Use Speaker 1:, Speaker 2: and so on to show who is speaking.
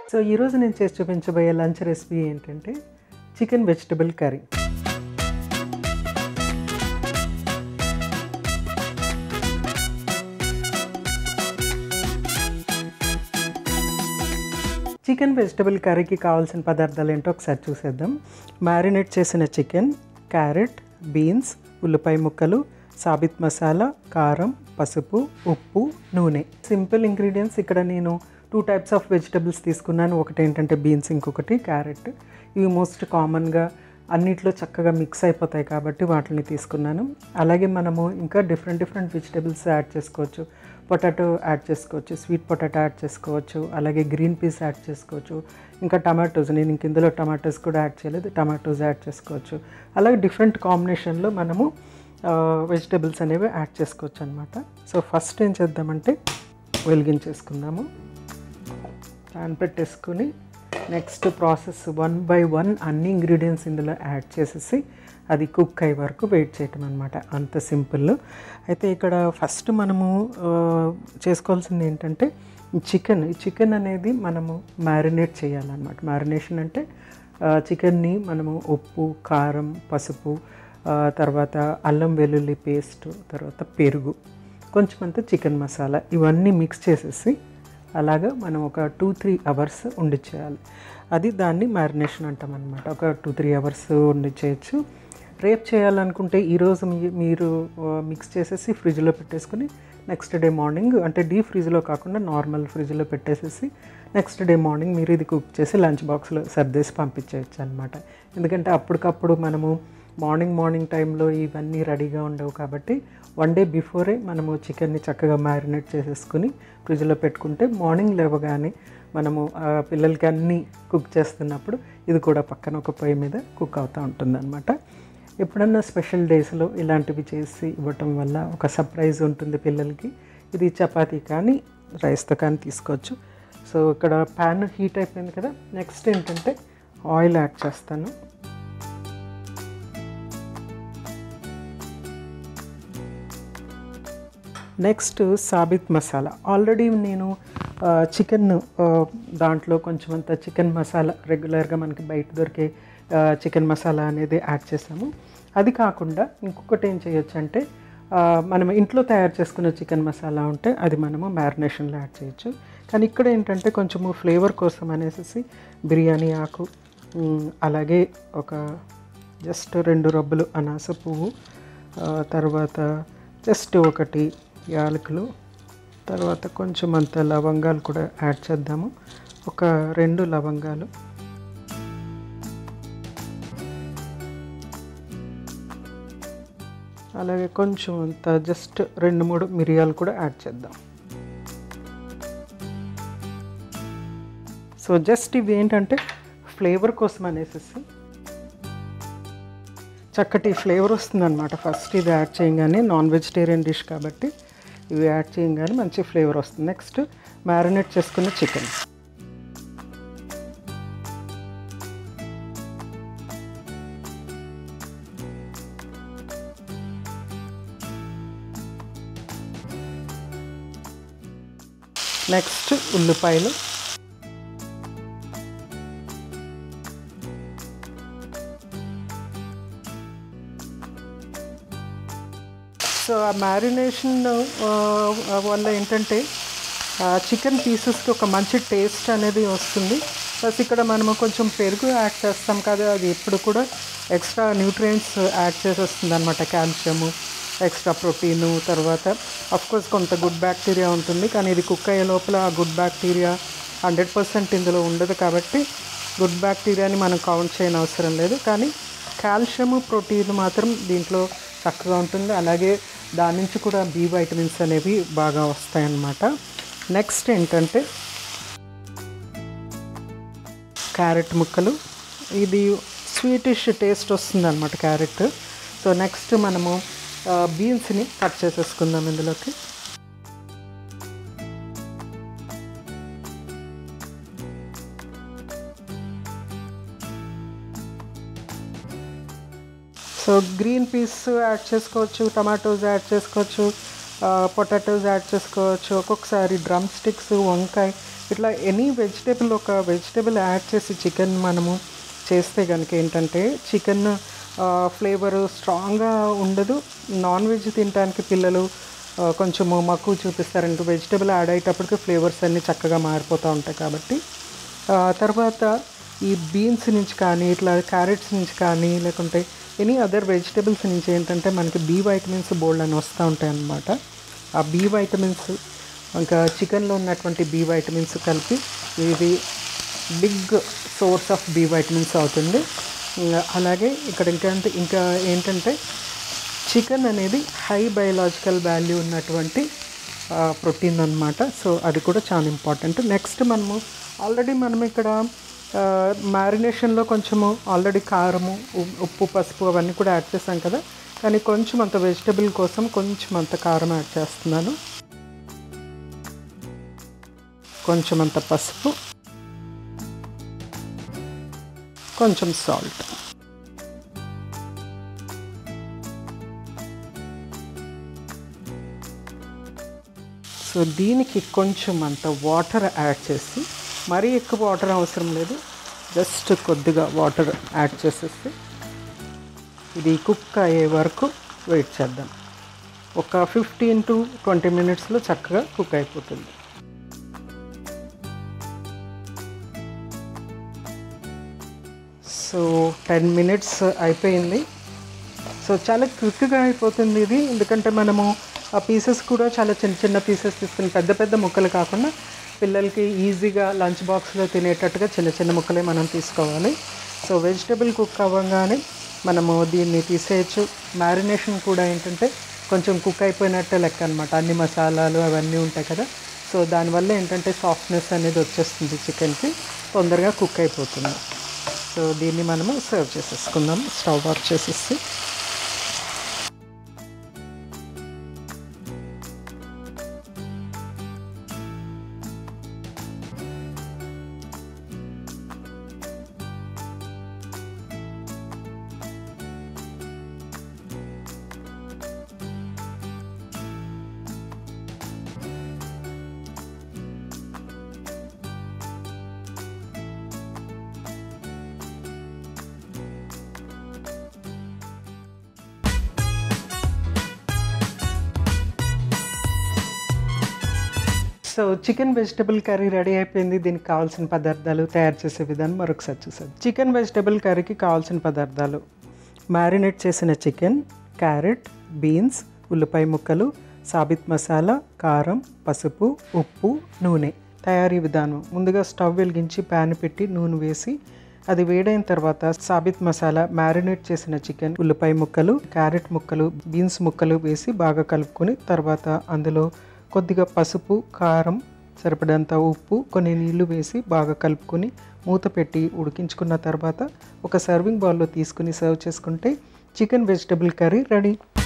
Speaker 1: so ఈరోజు నేను చేసి చూపించబోయే లంచ్ రెసిపీ ఏంటంటే chicken vegetable curry chicken vegetable కర్రీకి కావాల్సిన పదార్థాలు ఏంటో ఒకసారి చూసేద్దాం మ్యారినేట్ చేసిన చికెన్ క్యారెట్ బీన్స్ ఉల్లిపాయ ముక్కలు సాబిత్ మసాలా కారం పసుపు ఉప్పు నూనె సింపుల్ ఇంగ్రీడియంట్స్ ఇక్కడ నేను టూ టైప్స్ ఆఫ్ వెజిటబుల్స్ తీసుకున్నాను ఒకటి ఏంటంటే బీన్స్ ఇంకొకటి క్యారెట్ ఇవి మోస్ట్ కామన్గా అన్నిట్లో చక్కగా మిక్స్ అయిపోతాయి కాబట్టి వాటిని తీసుకున్నాను అలాగే మనము ఇంకా డిఫరెంట్ డిఫరెంట్ వెజిటబుల్స్ యాడ్ చేసుకోవచ్చు పొటాటో యాడ్ చేసుకోవచ్చు స్వీట్ పొటాటో యాడ్ చేసుకోవచ్చు అలాగే గ్రీన్ పీస్ యాడ్ చేసుకోవచ్చు ఇంకా టమాటోస్ నేను ఇంక ఇందులో టమాటోస్ కూడా యాడ్ చేయలేదు టమాటోస్ యాడ్ చేసుకోవచ్చు అలాగే డిఫరెంట్ కాంబినేషన్లో మనము వెజిటబుల్స్ అనేవి యాడ్ చేసుకోవచ్చు అనమాట సో ఫస్ట్ ఏం చేద్దామంటే వెలిగించేసుకుందాము ప్యాన్ పెట్టేసుకుని next process one by one అన్ని ఇంగ్రీడియంట్స్ ఇందులో యాడ్ చేసేసి అది కుక్ అయ్యే వరకు వెయిట్ చేయటం అనమాట అంత సింపుల్ అయితే ఇక్కడ ఫస్ట్ మనము ఆ, చేసుకోవాల్సింది ఏంటంటే చికెన్ ఈ చికెన్ అనేది మనము మ్యారినేట్ చేయాలన్నమాట మ్యారినేషన్ అంటే చికెన్ని మనము ఉప్పు కారం పసుపు ఆ, తర్వాత అల్లం వెల్లుల్లి పేస్ట్ తర్వాత పెరుగు కొంచెం అంత చికెన్ మసాలా ఇవన్నీ మిక్స్ చేసేసి అలాగా మనం ఒక టూ త్రీ అవర్స్ ఉండిచేయాలి అది దాన్ని మ్యారినేషన్ అంటాం అనమాట ఒక టూ త్రీ అవర్స్ ఉండిచేయచ్చు రేపు చేయాలనుకుంటే ఈరోజు మీ- మీరు మిక్స్ చేసేసి ఫ్రిడ్జ్లో పెట్టేసుకుని నెక్స్ట్ డే మార్నింగ్ అంటే డీప్ ఫ్రిడ్జ్లో కాకుండా నార్మల్ ఫ్రిడ్జ్లో పెట్టేసేసి నెక్స్ట్ డే మార్నింగ్ మీరు ఇది కుక్ చేసి లంచ్ బాక్స్లో సర్దేసి పంపించేయచ్చు అనమాట ఎందుకంటే అప్పటికప్పుడు మనము మార్నింగ్ మార్నింగ్ టైంలో ఇవన్నీ రెడీగా ఉండవు కాబట్టి వన్ డే బిఫోరే మనము చికెన్ని చక్కగా మ్యారినేట్ చేసేసుకుని ఫ్రిడ్జ్లో పెట్టుకుంటే మార్నింగ్ లేవగానే మనము ఆ పిల్లలకి అన్నీ కుక్ చేస్తున్నప్పుడు ఇది కూడా పక్కన ఒక పొయ్యి మీద కుక్ అవుతూ ఉంటుందన్నమాట ఎప్పుడన్నా స్పెషల్ డేస్లో ఇలాంటివి చేసి ఇవ్వటం వల్ల ఒక సర్ప్రైజ్ ఉంటుంది పిల్లలకి ఇది చపాతీ కానీ రైస్తో కానీ తీసుకోవచ్చు సో ఇక్కడ ప్యాన్ హీట్ అయిపోయింది కదా నెక్స్ట్ ఏంటంటే ఆయిల్ యాడ్ చేస్తాను నెక్స్ట్ సాబిత్ మసాలా ఆల్రెడీ నేను చికెన్ దాంట్లో కొంచెం అంత చికెన్ మసాలా రెగ్యులర్గా మనకి బయట దొరికే చికెన్ మసాలా అనేది యాడ్ చేసాము అది కాకుండా ఇంకొకటి ఏం చేయొచ్చు అంటే ఆ, మనం ఇంట్లో తయారు చేసుకున్న చికెన్ మసాలా ఉంటే అది మనము మ్యారినేషన్లో యాడ్ చేయొచ్చు కానీ ఇక్కడ ఏంటంటే కొంచెము ఫ్లేవర్ కోసం అనేసి బిర్యానీ ఆకు ఉమ్, అలాగే ఒక జస్ట్ రెండు రబ్బులు అనాస పువ్వు ఆ, తర్వాత జస్ట్ ఒకటి యాలకులు తర్వాత కొంచెం అంత లవంగాలు కూడా యాడ్ చేద్దాము ఒక రెండు లవంగాలు అలాగే కొంచెం అంత జస్ట్ రెండు మూడు మిరియాలు కూడా యాడ్ చేద్దాం సో జస్ట్ ఇవి ఏంటంటే ఫ్లేవర్ కోసం అనేసి చక్కటి ఫ్లేవర్ వస్తుందన్నమాట ఫస్ట్ ఇది యాడ్ చేయగానే నాన్ వెజిటేరియన్ డిష్ కాబట్టి ఇవి యాడ్ చేయగానే మంచి ఫ్లేవర్ వస్తుంది నెక్స్ట్ మ్యారినేట్ చేసుకున్న చికెన్ నెక్స్ట్ ఉల్లిపాయలు సో ఆ మ్యారినేషన్ వల్ల ఏంటంటే చికెన్ పీసెస్కి ఒక మంచి టేస్ట్ అనేది వస్తుంది ప్లస్ ఇక్కడ మనము కొంచెం పెరుగు యాడ్ చేస్తాం కదా అది ఎప్పుడు కూడా ఎక్స్ట్రా న్యూట్రియంట్స్ యాడ్ చేసేస్తుంది అనమాట కాల్షియము ఎక్స్ట్రా ప్రోటీను తర్వాత కోర్స్ కొంత గుడ్ బ్యాక్టీరియా ఉంటుంది కానీ ఇది కుక్ అయ్యే లోపల ఆ గుడ్ బ్యాక్టీరియా హండ్రెడ్ పర్సెంట్ ఇందులో ఉండదు కాబట్టి గుడ్ బ్యాక్టీరియాని మనం కౌంట్ చేయని అవసరం లేదు కానీ కాల్షియము ప్రోటీన్ మాత్రం దీంట్లో చక్కగా ఉంటుంది అలాగే దాని నుంచి కూడా బి వైటమిన్స్ అనేవి బాగా వస్తాయన్నమాట నెక్స్ట్ ఏంటంటే క్యారెట్ ముక్కలు ఇది స్వీటిష్ టేస్ట్ వస్తుంది అనమాట క్యారెట్ సో నెక్స్ట్ మనము బీన్స్ని కట్ చేసేసుకుందాం ఇందులోకి సో గ్రీన్ పీస్ యాడ్ చేసుకోవచ్చు టమాటోస్ యాడ్ చేసుకోవచ్చు పొటాటోస్ యాడ్ చేసుకోవచ్చు ఒక్కొక్కసారి డ్రమ్ స్టిక్స్ వంకాయ ఇట్లా ఎనీ వెజిటేబుల్ ఒక వెజిటేబుల్ యాడ్ చేసి చికెన్ మనము చేస్తే కనుక ఏంటంటే చికెన్ ఫ్లేవర్ స్ట్రాంగ్గా ఉండదు నాన్ వెజ్ తినడానికి పిల్లలు ఆ, కొంచెము మక్కువ చూపిస్తారు ఇంక వెజిటేబుల్ యాడ్ అయ్యేటప్పటికి ఫ్లేవర్స్ అన్నీ చక్కగా మారిపోతూ ఉంటాయి కాబట్టి ఆ, తర్వాత ఈ బీన్స్ నుంచి కానీ ఇట్లా క్యారెట్స్ నుంచి కానీ లేకుంటే ఎనీ అదర్ వెజిటేబుల్స్ నుంచి ఏంటంటే మనకి బి వైటమిన్స్ బోల్డ్ అని వస్తూ ఉంటాయి అన్నమాట ఆ బి వైటమిన్స్ ఇంకా చికెన్లో ఉన్నటువంటి బి వైటమిన్స్ కలిపి ఇది big source of B vitamins అవుతుంది ఇంకా అలాగే ఇక్కడ ఇంకా ఇంకా ఏంటంటే చికెన్ అనేది హై బయలాజికల్ వాల్యూ ఉన్నటువంటి ప్రోటీన్ అన్నమాట సో అది కూడా చాలా ఇంపార్టెంట్ నెక్స్ట్ మనము ఆల్రెడీ మనం ఇక్కడ మ్యారినేషన్లో కొంచెము ఆల్రెడీ కారము ఉ- ఉప్పు పసుపు అవన్నీ కూడా యాడ్ చేసాం కదా కానీ కొంచెం అంత వెజిటబుల్ కోసం కొంచెం అంత కారం యాడ్ చేస్తున్నాను కొంచెం అంత పసుపు కొంచెం సాల్ట్ సో దీనికి కొంచెం అంత వాటర్ యాడ్ చేసి మరీ ఎక్కువ వాటర్ అవసరం లేదు జస్ట్ కొద్దిగా వాటర్ యాడ్ చేసేసి ఇది కుక్ అయ్యే వరకు వెయిట్ చేద్దాం ఒక ఫిఫ్టీన్ టు ట్వంటీ మినిట్స్లో చక్కగా కుక్ అయిపోతుంది సో టెన్ మినిట్స్ అయిపోయింది సో చాలా క్విక్గా అయిపోతుంది ఇది ఎందుకంటే మనము ఆ పీసెస్ కూడా చాలా చిన్న చిన్న పీసెస్ తీసుకుని పెద్ద పెద్ద ముక్కలు కాకుండా పిల్లలకి ఈజీగా లంచ్ బాక్స్లో తినేటట్టుగా చిన్న చిన్న ముక్కలే మనం తీసుకోవాలి సో వెజిటబుల్ కుక్ అవ్వగానే మనము దీన్ని తీసేయచ్చు మ్యారినేషన్ కూడా ఏంటంటే కొంచెం కుక్ అయిపోయినట్టే లెక్క అనమాట అన్ని మసాలాలు అవన్నీ ఉంటాయి కదా సో దానివల్ల ఏంటంటే సాఫ్ట్నెస్ అనేది వచ్చేస్తుంది చికెన్కి తొందరగా కుక్ అయిపోతుంది సో దీన్ని మనము సర్వ్ చేసేసుకుందాం స్టవ్ ఆఫ్ చేసేసి so chicken vegetable curry ready అయిపోయింది దీనికి కావాల్సిన పదార్థాలు తయారు చేసే విధానం మరొకసారి చూసాం చికెన్ వెజిటబుల్ కర్రీకి కావాల్సిన పదార్థాలు మ్యారినేట్ చేసిన చికెన్ క్యారెట్ బీన్స్ ఉల్లిపాయ ముక్కలు సాబిత్ మసాలా కారం పసుపు ఉప్పు నూనె తయారీ విధానం ముందుగా స్టవ్ వెలిగించి ప్యాన్ పెట్టి నూనె వేసి అది వేడైన తర్వాత సాబిత్ మసాలా మ్యారినేట్ చేసిన చికెన్ ఉల్లిపాయ ముక్కలు క్యారెట్ ముక్కలు బీన్స్ ముక్కలు వేసి బాగా కలుపుకొని తర్వాత అందులో కొద్దిగా పసుపు కారం సరిపడంత ఉప్పు కొన్ని నీళ్లు వేసి బాగా కలుపుకొని మూత పెట్టి ఉడికించుకున్న తర్వాత ఒక సర్వింగ్ బౌల్లో తీసుకుని సర్వ్ చేసుకుంటే చికెన్ వెజిటబుల్ కర్రీ రెడీ